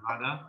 بعدها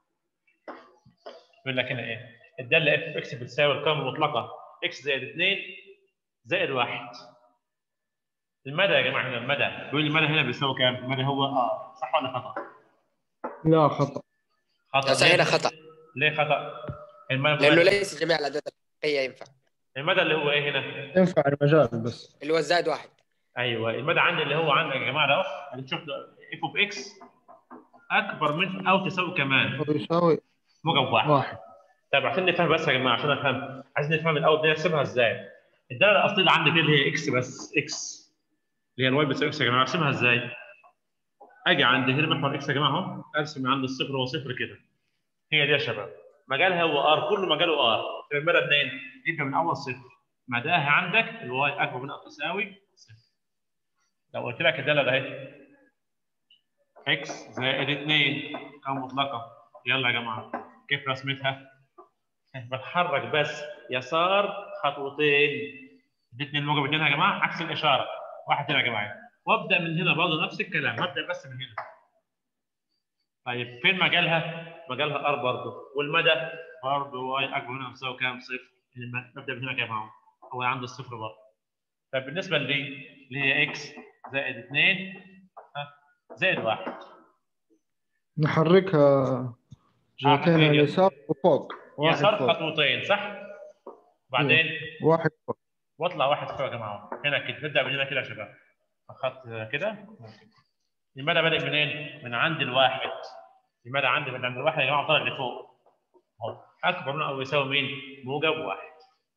يقول لك هنا ايه الداله اف اكس بتساوي القيمه المطلقه اكس زائد 2 زائد 1 المدى يا جماعه هنا المدى بيقول المدى هنا بيساوي كام؟ المدى هو اه صح ولا خطا؟ لا خطأ خطا بس ليه؟ هنا خطا ليه خطا؟ المدى لانه ليس جميع الاعداد الحقيقيه ينفع المدى اللي هو ايه هنا؟ ينفع المجال بس اللي هو الزائد واحد ايوه المدى عندي اللي هو عندك يا جماعه ده اهو اللي شفت اف اوف اكس اكبر من او تساوي كمان هو يساوي موجب واحد واحد طيب عشان نفهم بس يا جماعه عشان افهم عايزين نفهم الاول دي نحسبها ازاي الداله الاصليه اللي عندك دي اللي هي اكس بس اكس اللي هي الواي بتساوي اكس يا جماعه ارسمها ازاي؟ اجي عند هنا محور اكس يا جماعه اهو ارسم عند الصفر هو صفر كده هي دي يا شباب مجالها هو ار كله مجاله ار يبقى المدى منين؟ يبقى من اول صفر مداها عندك الواي اكبر من او تساوي صفر لو قلت لك الداله ده اهي اكس زائد 2 كم مطلقه يلا يا جماعه كيف رسمتها؟ بتحرك بس يسار خطوتين دي اتنين موجب اتنين يا جماعه عكس الاشاره واحد هنا يا جماعه وابدا من هنا برضه نفس الكلام ابدا بس من هنا طيب فين مجالها؟ مجالها ار برضه والمدى برضه واي اكبر منها بتساوي كام؟ صفر الم- ببدا من هنا يا جماعه هو عند الصفر برضه طيب بالنسبه لدي اللي هي اكس زائد 2 زائد 1 نحركها جهتين حركها. اليسار وفوق واحد يسار فوق خطوتين صح؟ بعدين واحد فوق واطلع واحد فوق يا جماعه هنا كده نبدا من هنا كده يا شباب خط كده المدى بادئ منين؟ من عند الواحد المدى عندي من عند الواحد يا جماعه طالع لفوق اهو اكبر من او يساوي مين؟ موجب واحد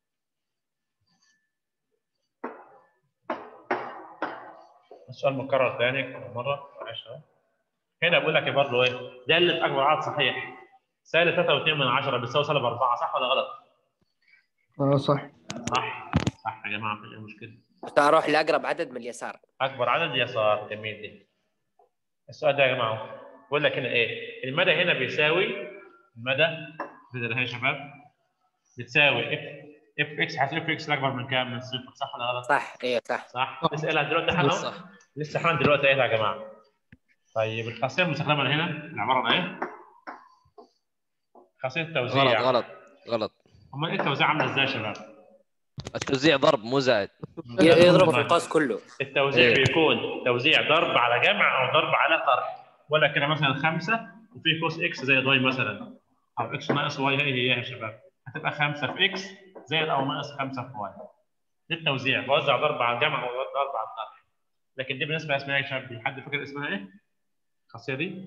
السؤال مكرر ثاني مره معلش اهو هنا بقول لك برضه ايه؟ داله اكبر عدد صحيح سالب 3.2 من 10 بتساوي سالب 4 صح ولا غلط؟ آه صح صح صح يا جماعه مفيش أي مشكله كنت اروح لاقرب عدد من اليسار اكبر عدد يسار جميل دي السؤال ده يا جماعه بقول لك هنا ايه المدى هنا بيساوي المدى كده يا شباب بتساوي اف اف اكس حيث اف اكس اكبر من كام من صفر صح ولا غلط صح ايوه صح صح نسالها دلوقتي احنا صح لسه احنا دلوقتي قايلها يا جماعه طيب الخاصيه المستخدمه هنا العباره عن ايه خاصيه التوزيع غلط غلط غلط امال ايه التوزيع عامله ازاي يا شباب التوزيع ضرب مو زائد ي- يضرب في القوس كله التوزيع إيه. بيكون توزيع ضرب على جمع او ضرب على طرح ولا كده مثلا خمسه وفي كوس اكس زائد واي مثلا او اكس ناقص واي هي هي يا شباب هتبقى خمسه في اكس زائد او ناقص خمسه في واي دي التوزيع بوزع ضرب على الجمع او ضرب على الطرح لكن دي بالنسبه اسمها ايه يا شباب دي حد فاكر اسمها ايه؟ الخاصيه دي؟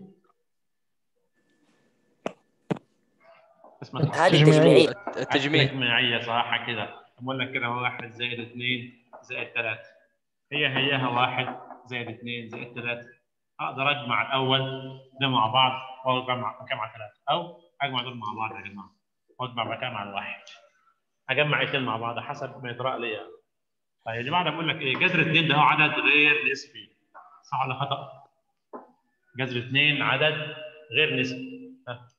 اسمها هذه تجميعية. تجميعيه التجميع تجميعية صح كده بقول لك كده واحد زائد اثنين زائد ثلاثة هي هيها واحد زائد اثنين زائد ثلاثة اقدر اجمع الاول ده مع بعض واجمع اجمع ثلاثة او اجمع دول مع بعض يا جماعة واجمع بعد كده مع الواحد اجمع اثنين مع بعض حسب ما يطرأ لي طيب اللي بعد بقول لك ايه جذر اثنين ده هو عدد غير نسبي صح ولا خطأ؟ جذر اثنين عدد غير نسبي ها،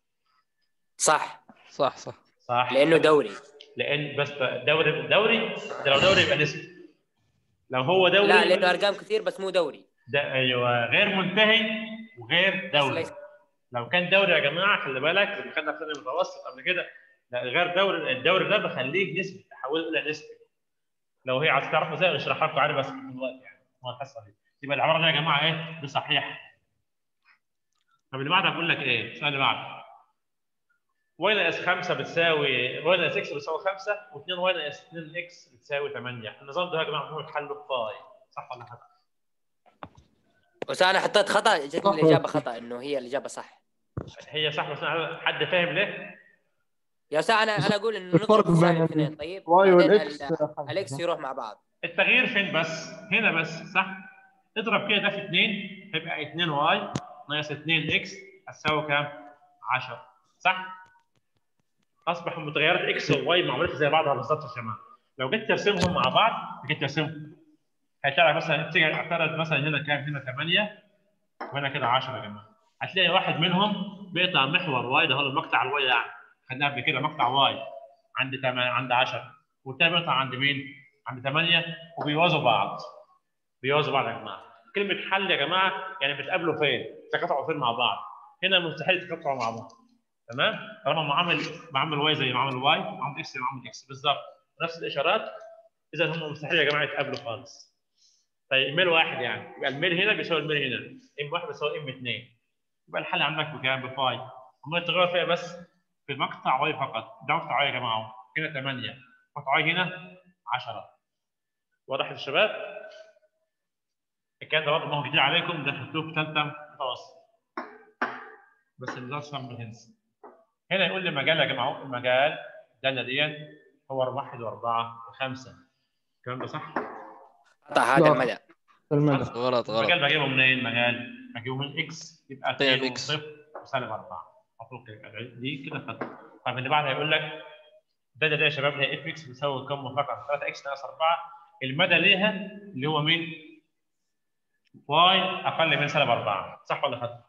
صح صح صح صح لانه دوري لان بس دوري دوري ده لو دوري يبقى نسبي لو هو دوري لا لانه ارقام كثير بس مو دوري ده ايوه غير منتهي وغير دوري ليس- لو كان دوري يا جماعه خلي بالك اللي خدنا في ثاني متوسط قبل كده لا غير دوري الدوري ده بخليه نسبي تحوله الى نسبي لو هي عايز تعرفوا ازاي اشرحها لكم عادي بس في الوقت يعني هو الحصه دي يبقى العباره دي يا جماعه ايه دي صحيح طب اللي بعده بقول لك ايه السؤال اللي بعده واي ناقص 5 بتساوي واي ناقص اكس بتساوي 5 و2 واي ناقص 2 اكس بتساوي 8 النظام ده يا جماعه هو حله باي صح ولا خطا؟ بس انا حطيت خطا جتني صح. الاجابه خطا انه هي الاجابه صح هي صح بس أنا- حد فاهم ليه؟ يا ساعة انا انا اقول انه الفرق نضرب بين بين الاثنين طيب واي بعدين والاكس ال- خمسة. الاكس يروح مع بعض التغيير فين بس؟ هنا بس صح؟ اضرب كده ده في 2 هيبقى 2 واي ناقص 2 اكس هتساوي كام؟ 10 صح؟ اصبح المتغيرات اكس وواي معمولات زي بعضها بالظبط يا جماعه لو جيت ترسمهم مع بعض جيت ترسمهم هتلاقي مثلا تيجي اعترض مثلا هنا كام؟ هنا 8 وهنا كده 10 يا جماعه هتلاقي واحد منهم بيقطع محور واي ده هو المقطع الواي يعني خدناه قبل كده مقطع واي عند 8 عند 10 والتاني بيقطع عند مين؟ عند 8 وبيوازوا بعض بيوازوا بعض يا جماعه كلمه حل يا جماعه يعني بتقابلوا فين؟ تقاطعوا فين مع بعض هنا مستحيل يتقطعوا مع بعض تمام طالما معامل معامل واي زي معامل واي معامل اكس زي معامل اكس بالظبط نفس الاشارات اذا هم مستحيل يا جماعه يتقابلوا خالص طيب ميل واحد يعني يبقى الميل هنا بيساوي الميل هنا ام واحد بيساوي ام اثنين يبقى الحل عندك بكام؟ بفاي هم التغير فيها بس في مقطع واي فقط ده مقطع واي يا جماعه هنا 8 مقطع واي هنا 10 واضح يا شباب؟ الكلام ده برضه ما هو جديد عليكم ده خدتوه في ثالثه متوسط بس النظام سام هنس هنا يقول لي مجال يا جماعه المجال الداله ديت هو واحد واربعه وخمسه الكلام ده صح؟ قطع هذا لا. المدى المدى غلط غلط المجال بجيبه منين المجال؟ بجيبه من اكس يبقى قيم 2 إكس. وصفر وسالب 4 المفروض كده يبقى دي كده خط طب اللي بعدها يقول لك الداله دي يا شباب هي اف اكس بتساوي كم فقط 3 اكس ناقص 4 المدى ليها اللي هو مين؟ واي اقل من سالب 4 صح ولا خط؟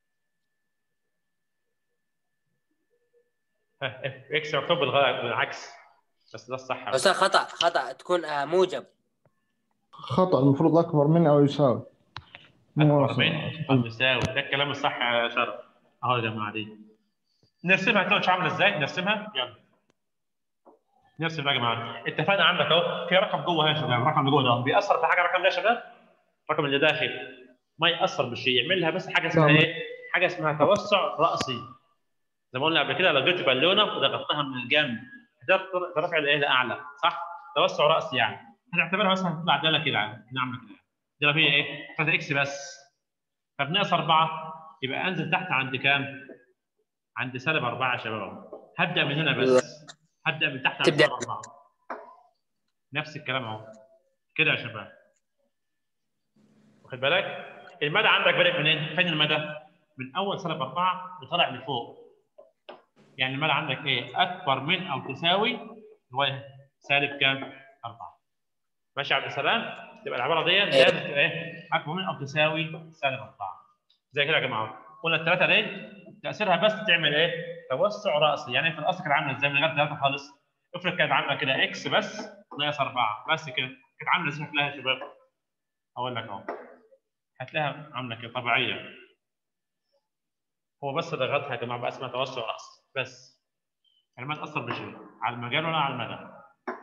اف اكس مكتوب بالغ- بالعكس بس ده الصح يا استاذ خطا خطا تكون آه، موجب خطأ المفروض أكبر من أو يساوي مو اكبر من او يساوي ده الكلام الصح يا شرف اهو يا جماعه دي نرسمها كده مش عامله ازاي نرسمها يلا نرسم بقى يا جماعه اتفقنا عندك اهو في رقم جوه هنا يا شباب الرقم اللي جوه ده بيأثر في حاجه الرقم ده يا شباب الرقم اللي داخل ما يأثر بشيء يعمل لها بس حاجه اسمها نعم. ايه؟ حاجه اسمها توسع رأسي زي ما قلنا قبل كده لو جبت بالونه وضغطتها من الجنب هتقدر ترفع الايه لاعلى صح؟ توسع رأسي يعني هنعتبرها مثلا تطلع داله كده يعني نعمل كده داله فيها ايه؟ 3 اكس بس طب ناقص 4 يبقى انزل تحت عند كام؟ عند سالب 4 يا شباب هبدا من هنا بس هبدا من تحت عند تبدأ. سالب 4 نفس الكلام اهو كده يا شباب واخد بالك؟ المدى عندك بادئ منين؟ فين المدى؟ من اول سالب 4 وطالع لفوق يعني المدى عندك ايه؟ اكبر من او تساوي هو إيه؟ سالب كام؟ 4 ماشي يا عبد السلام؟ تبقى العباره دي لازم تبقى ايه؟ اكبر من او تساوي سالب 4 زي كده يا جماعه قلنا الثلاثه دي تاثيرها بس تعمل ايه؟ توسع راسي يعني في الاصل كانت عامله ازاي من غير ثلاثه خالص افرض كانت عامله كده اكس بس ناقص 4 بس كده كانت عامله ازاي شكلها يا شباب؟ اقول لك اهو هتلاقيها عامله كده طبيعيه هو بس ضغطها يا جماعه بقى اسمها توسع راسي بس يعني ما تاثر بشيء على المجال ولا على المدى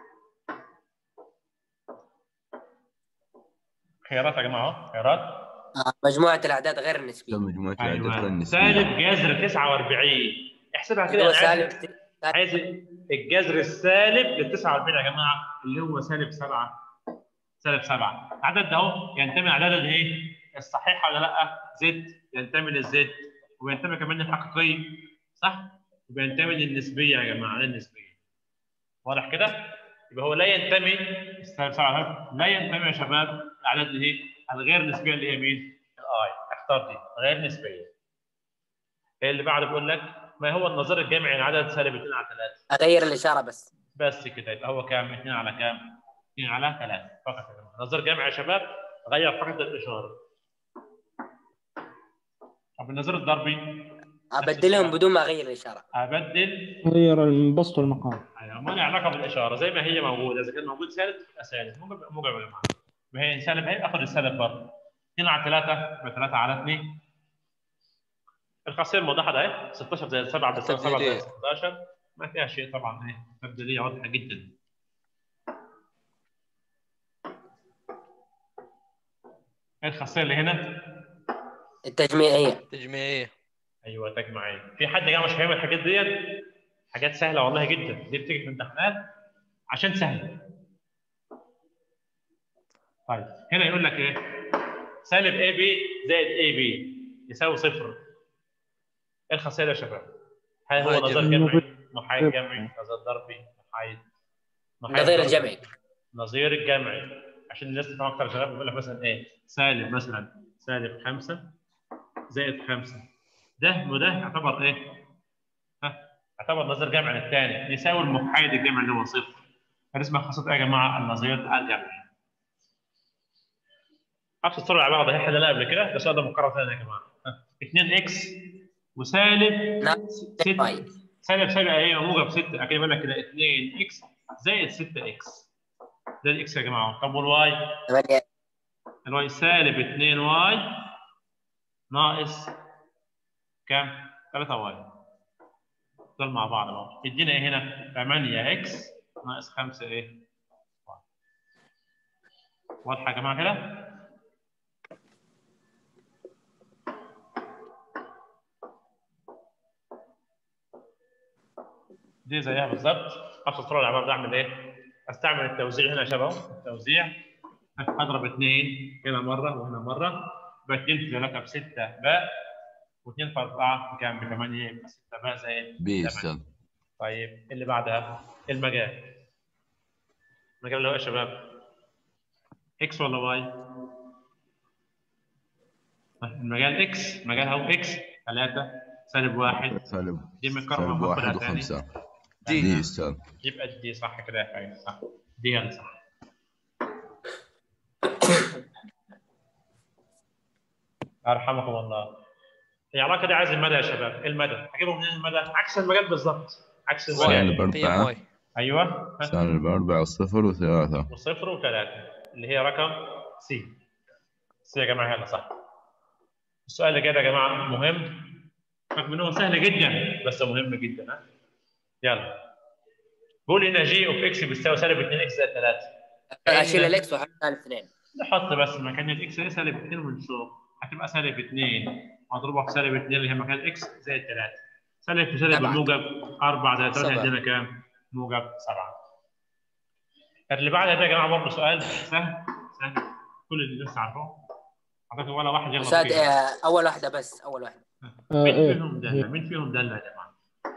خيارات يا جماعه اهو خيارات آه، مجموعه الاعداد غير النسبيه مجموعة الأعداد ايوه النسبية سالب جذر 49 احسبها كده هو أنا عايز- سالب ست- سالب عايز الجذر السالب لل 49 يا جماعه اللي هو سالب 7 سالب 7 العدد ده اهو ينتمي للعدد اللي هي الصحيحه ولا لا زد ينتمي للزد وينتمي كمان للحقيقيه صح وبينتمي للنسبيه يا جماعه للنسبيه واضح كده يبقى هو لا ينتمي السالب 7 لا ينتمي يا شباب الاعداد اللي هي الغير نسبيه اللي هي مين الاي اختار دي غير نسبيه اللي بعده بيقول لك ما هو النظير الجمعي لعدد سالب 2 على 3 اغير الاشاره بس بس كده يبقى هو كام 2 على كام 2 على 3 فقط يا جماعه نظير جمعي يا شباب غير فقط الاشاره طب النظير الضربي ابدلهم بدون ما اغير الاشاره ابدل غير البسط والمقام ايوه ما له علاقه بالاشاره زي ما هي موجوده اذا كان موجود سالب يبقى سالب موجب يبقى موجب يا جماعه ما هي سالب هي اخذ السالب برضه 2 على 3 يبقى 3 على 2 الخاصيه الموضحه ده اهي 16 زائد 7 بتساوي 7 زائد التبديلية. 16 ما فيها شيء طبعا اهي تبديليه واضحه جدا ايه الخاصيه اللي هنا التجميعيه تجميعية ايوه تجمعين في حد جاي مش فاهم الحاجات ديت حاجات سهله والله جدا دي بتيجي في الامتحانات عشان سهله طيب هنا يقول لك ايه سالب اي بي زائد اي بي يساوي صفر ايه الخاصيه دي يا شباب هل هو محايد نظير جمعي. جمعي محايد جمعي نظير ضربي محايد محايد النظير ضربي. الجمعي نظير الجمعي عشان الناس تفهم اكتر يا شباب بيقول لك مثلا ايه سالب مثلا سالب 5 زائد 5 ده وده يعتبر ايه؟ ها يعتبر نظير جمعي للثاني يساوي المحايد الجمعي اللي هو صفر فاسمها خاصيه ايه يا جماعه؟ النظير الجمعي نفس الصوره العباره ده هي حلناها قبل كده بس ده مكرر ثاني يا جماعه 2 اكس وسالب نعم. 6 طيب. سالب سالب ايه موجب 6 اكيد يقول لك كده 2 اكس زائد 6 اكس ده الاكس يا جماعه طب والواي ثمانية الواي سالب 2 واي ناقص كام؟ 3 واي دول مع بعض اهو يدينا ايه هنا؟ 8 اكس ناقص 5 ايه؟ واي واضحه يا جماعه كده؟ دي زيها بالظبط نفس الصوره اللي عمال اعمل ايه؟ استعمل التوزيع هنا يا شباب التوزيع اضرب اثنين هنا مره وهنا مره يبقى 2 في 3 ب 6 باء و2 في 4 بكام؟ ب 8 يبقى 6 باء زائد بي 8 استاذ طيب اللي بعدها المجال المجال اللي هو ايه يا شباب؟ اكس ولا واي؟ المجال اكس مجال هو اكس 3 سالب 1 سالب دي مكرره سالب هاخدها واحد تاني. وخمسة دي. دي استاذ يبقى دي صح كده يا فايز صح دي هي اللي صح ارحمكم الله العلاقه دي عايز المدى يا شباب المدى هجيبه منين المدى عكس المجال بالظبط عكس المجال سالب بي ام أربعة واي ايوه سالب أربعة صفر وثلاثة وصفر وثلاثه اللي هي رقم سي سي يا جماعه يلا صح السؤال اللي كده يا جماعه مهم رغم انه سهل جدا بس مهم جدا ها يلا بقول ان جي اوف اكس بيساوي سالب 2 اكس زائد 3 اشيل الاكس واحط ثاني اثنين نحط بس مكان الاكس دي سالب 2 ونشوف هتبقى سالب 2 مضروبه في سالب 2 اللي هي مكان الاكس زائد 3 سالب في سالب سبعة. الموجب 4 زائد 3 سبعة. يدينا كام؟ موجب 7 اللي بعدها ده يا جماعه برضه سؤال سهل سهل كل اللي لسه عارفه اعتقد ولا واحد يغلط أستاذ فيه آه، اول واحده بس اول واحده آه مين ايه فيهم دلة؟ مين فيهم دلة يا جماعه؟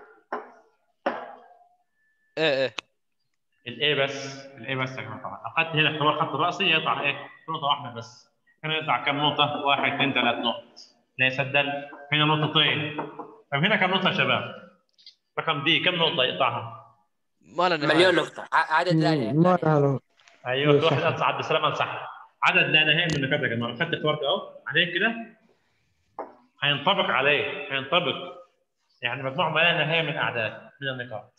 ايه ايه الاي بس الاي بس يا جماعه طبعا اخذت هنا اختبار خط راسي يطلع ايه؟ نقطه واحده بس هنا يطلع كم نقطه؟ واحد اثنين ثلاث نقط ليس الدل هنا نقطتين طب هنا كم نقطه يا شباب؟ رقم دي كم نقطه يقطعها؟ ما لنا نهاية. مليون نقطه ع- عدد لا ما لها له ايوه في صح. واحد انصح عبد السلام انصح عدد لا نهائي من النقاط يا جماعه خدت اختبارك اهو عليه كده هينطبق عليه هينطبق يعني مجموع ما لا نهايه من الاعداد من النقاط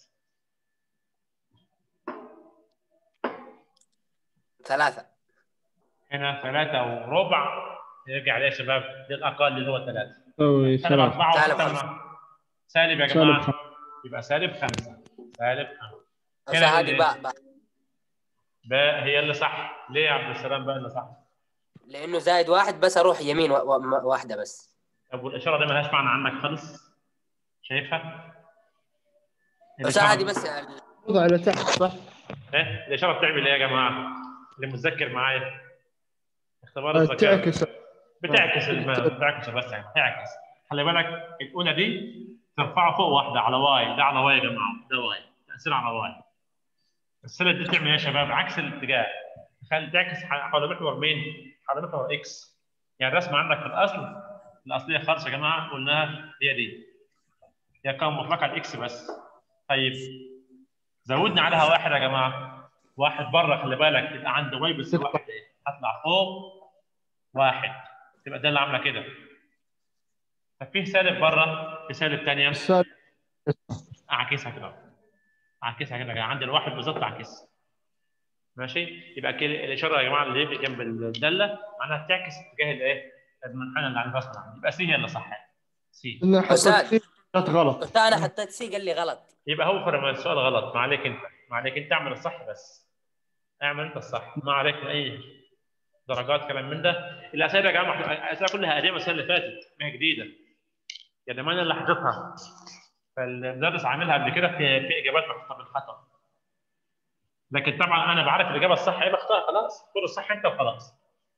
ثلاثه هنا ثلاثة وربع يرجع عليه يا شباب للأقل اللي هو ثلاثة تسوي سالب ثلاثة أربعة سالب وستة خمسة. مع- سالب يا سالب جماعة خمسة. يبقى سالب خمسة سالب خمسة بس هنا هذه اللي- باء باء باء هي اللي صح ليه يا عبد السلام باء اللي صح لانه زايد واحد بس اروح يمين و- و- واحده بس طب والإشارة دي مالهاش معنى عنك خالص شايفها؟ بس الإشارة- هذه بس وضع إلى تحت صح؟ ايه الإشارة بتعمل إيه يا جماعة؟ اللي متذكر معايا اختبار الذكاء تعكس بتعكس الم... بتعكس بس يعني بتعكس خلي بالك الاولى دي ترفعه فوق واحده على واي ده على واي يا جماعه ده واي تاثير على واي السنه دي تعمل ايه يا شباب عكس الاتجاه خلي تعكس ح- حول محور مين؟ حول محور اكس يعني الرسمه عندك في الاصل الاصليه خالص يا جماعه قلناها هي دي هي قائمه مطلقه الاكس بس طيب زودنا عليها واحد يا جماعه واحد بره خلي بالك يبقى عند واي بس واحد ايه؟ هطلع فوق واحد تبقى ده اللي عامله كده طب فيه سالب بره في سالب ثانيه السالب اعكسها كده اعكسها كده عند الواحد بالظبط اعكسها ماشي يبقى كده الاشاره يا جماعه اللي يجي جنب الداله معناها تعكس اتجاه الايه المنحنى اللي على الرسمه عندي يبقى سي هي اللي صح سي إنه حطيت أستاذ. فيه جات غلط قلت انا حطيت سي قال لي غلط يبقى هو فرق السؤال غلط ما عليك انت ما عليك انت اعمل الصح بس اعمل انت الصح ما عليك اي درجات كلام من ده الاسئله يا جماعه الاسئله كلها قديمه السنه اللي فاتت ما هي جديده يعني ما انا اللي حاططها فالمدرس عاملها قبل كده في في اجابات محطوطه بالخطا لكن طبعا انا بعرف الاجابه الصح ايه بختار خلاص خد الصح انت وخلاص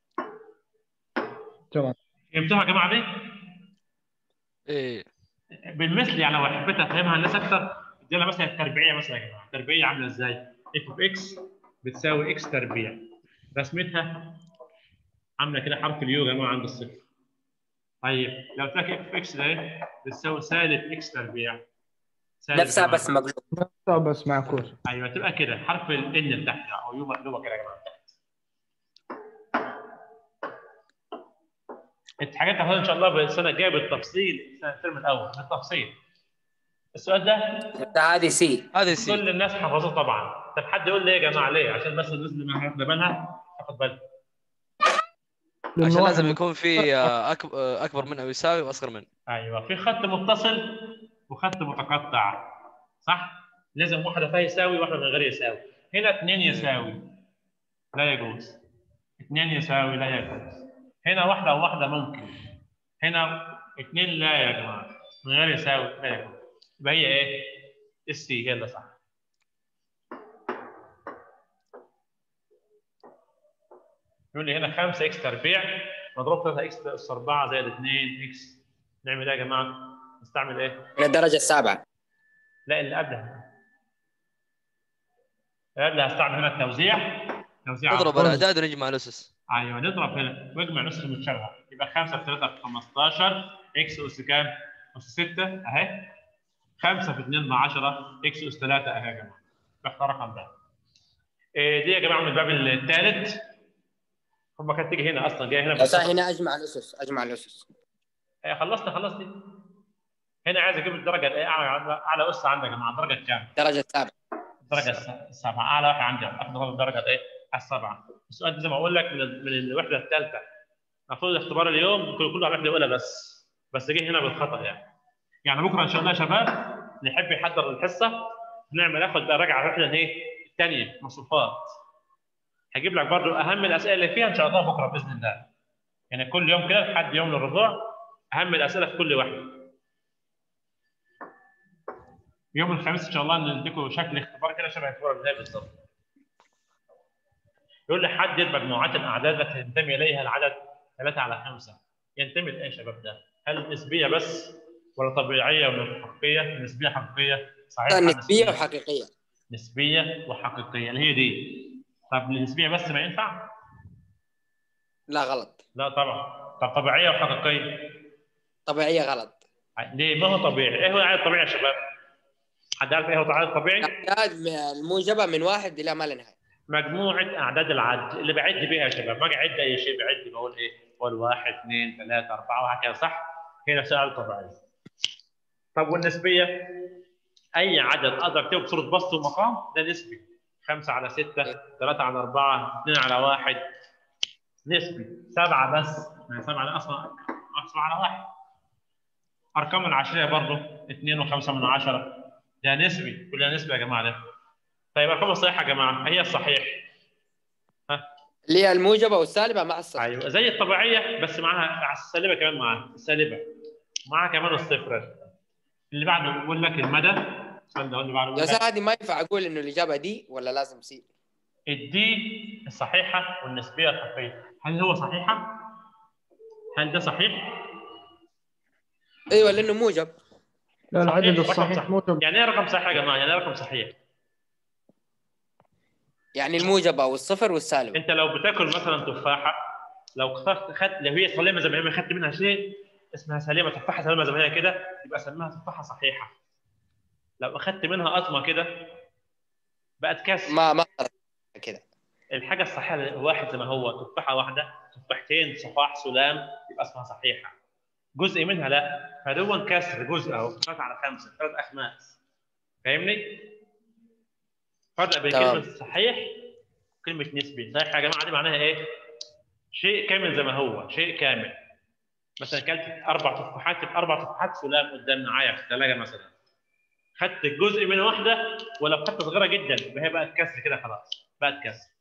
تمام فهمتوها يا جماعه دي؟ ايه بالمثل يعني لو حبيت افهمها الناس اكثر ادينا مثلا التربيعيه مثلا يا جماعه التربيعيه عامله ازاي؟ اف اوف اكس بتساوي اكس تربيع رسمتها عامله كده حرف اليو يا جماعه عند الصفر طيب لو قلت لك اف اوف اكس ده ايه؟ بتساوي سالب اكس تربيع سالب نفسها يا جماعة. بس مقلوب نفسها بس معكوس ايوه تبقى كده حرف الان اللي تحت او يو مقلوبه كده يا جماعه تحت الحاجات هتاخدها ان شاء الله السنه الجايه بالتفصيل السنه الترم الاول بالتفصيل السؤال ده قلت هذه سي هذه سي كل الناس حفظوه طبعا طب حد يقول لي يا جماعه ليه عشان بس الناس اللي ما واخده بالها تاخد بالها لأنه عشان لازم واحد- يكون في آه، أكب- آه، اكبر من او يساوي واصغر من ايوه في خط متصل وخط متقطع صح؟ لازم واحده فيها يساوي واحده من غير يساوي هنا اثنين يساوي لا يجوز اثنين يساوي لا يجوز هنا واحده وواحده ممكن هنا اثنين لا يا جماعه من غير يساوي لا يجوز يبقى هي ايه؟ السي هي اللي صح يقول لي هنا 5 اكس تربيع مضروب 3 اكس اس 4 زائد 2 اكس نعمل ايه يا جماعه؟ نستعمل ايه؟ من الدرجة السابعة لا اللي قبلها اللي قبلها هستعمل هنا التوزيع توزيع نضرب على- الاعداد ونجمع الاسس ايوه نضرب هنا واجمع نسخه متشابهه يبقى 5 في 3 في 15 اكس اس كام؟ اس 6 اهي 5 في 2 ب 10 اكس اس 3 اهي يا جماعه اختار الرقم ده إيه دي يا جماعه من الباب الثالث هم كانت تيجي هنا اصلا جايه هنا بس هنا أجمع الأسس أجمع الأسس إيه خلصت خلصت دي هنا عايز اجيب الدرجه الايه اعلى اعلى اس عندك يا جماعه الدرجه الكام؟ الدرجة السابعة الدرجه الس- السابعه اعلى واحد عندي افضل الدرجه الايه؟ السابعه السؤال ده زي ما اقول لك من ال- من الوحده الثالثه المفروض الاختبار اليوم كل كله على الوحده الاولى بس بس جه هنا بالخطا يعني يعني بكره ان شاء الله يا شباب اللي يحب يحضر الحصه هنعمل ناخد بقى راجعه الوحده الايه؟ الثانيه مصروفات هجيب لك برضو اهم الاسئله اللي فيها ان شاء الله بكره باذن الله يعني كل يوم كده لحد يوم الربوع اهم الاسئله في كل واحده يوم الخميس ان شاء الله نديكم شكل اختبار كده شبه اختبار البدايه بالظبط. يقول لي حدد مجموعات الاعداد التي ينتمي اليها العدد 3 على 5 ينتمي لايه يا شباب ده؟ هل نسبيه بس ولا طبيعيه ولا حقيقيه؟ نسبيه حقيقيه صحيح نسبية وحقيقية نسبيه وحقيقيه اللي هي دي طب النسبيه بس ما ينفع؟ لا غلط لا طبعا طب طبيعيه وحقيقيه طبيعية غلط ليه ما هو طبيعي؟ ايه هو العدد الطبيعي يا شباب؟ حد عارف ايه هو العدد الطبيعي؟ الأعداد الموجبة من واحد إلى ما لا نهاية مجموعة أعداد العد اللي بعد بيها يا شباب، ما أعد أي شيء بعد بقول إيه؟ بقول واحد اثنين ثلاثة أربعة وهكذا صح؟ هنا سؤال طبيعي. طب والنسبية؟ أي عدد أقدر أكتبه بصورة بسط ومقام ده نسبي. خمسة على ستة، ثلاثة على أربعة، اثنين على واحد. نسبي، سبعة بس، ما هي سبعة ده أصلا أقسم على واحد. أرقام العشرية برضه اثنين وخمسة من عشرة. ده نسبي، كلها نسبي يا جماعة ده. طيب الارقام الصحيحه يا جماعه هي الصحيح اللي هي الموجبة والسالبة مع الصفر ايوه زي الطبيعيه بس معاها مع السالبه كمان معاها السالبه معاها كمان الصفر اللي بعده بيقول لك المدى السؤال ده اللي بعده يا بيقول أستاذ لك هذه ما ينفع أقول إنه الإجابة دي ولا لازم سي الدي الصحيحه والنسبيه الحقيقيه هل هو صحيحه؟ هل ده صحيح؟ أيوه لأنه موجب لا صحيح، العدد رقم الصحيح صح. موجب يعني ايه رقم صحيح يا جماعه؟ يعني ايه رقم صحيح؟ يعني الموجبة والصفر والسالبة انت لو بتاكل مثلا تفاحه لو اخترت خدت لو هي سليمه زي ما هي خدت منها شيء اسمها سليمه تفاحه سليمه زي ما هي كده يبقى سميها تفاحه صحيحه لو اخدت منها قطمه كده بقت كسر ما ما كذا الحاجه الصحيحه واحد زي ما هو تفاحه واحده تفاحتين صفاح سلام يبقى اسمها صحيحه جزء منها لا فدون كسر جزء اهو ثلاثة على خمسة ثلاث اخماس فاهمني؟ فرق بين تمام. كلمة صحيح وكلمة نسبي صحيح يا جماعة دي معناها ايه؟ شيء كامل زي ما هو شيء كامل مثلا كلت اربع تفاحات يبقى اربع تفاحات سلام قدام معايا في الثلاجة مثلا خدت جزء من واحدة ولو خدت صغيرة جدا يبقى هي بقت كسر كده خلاص بقت كسر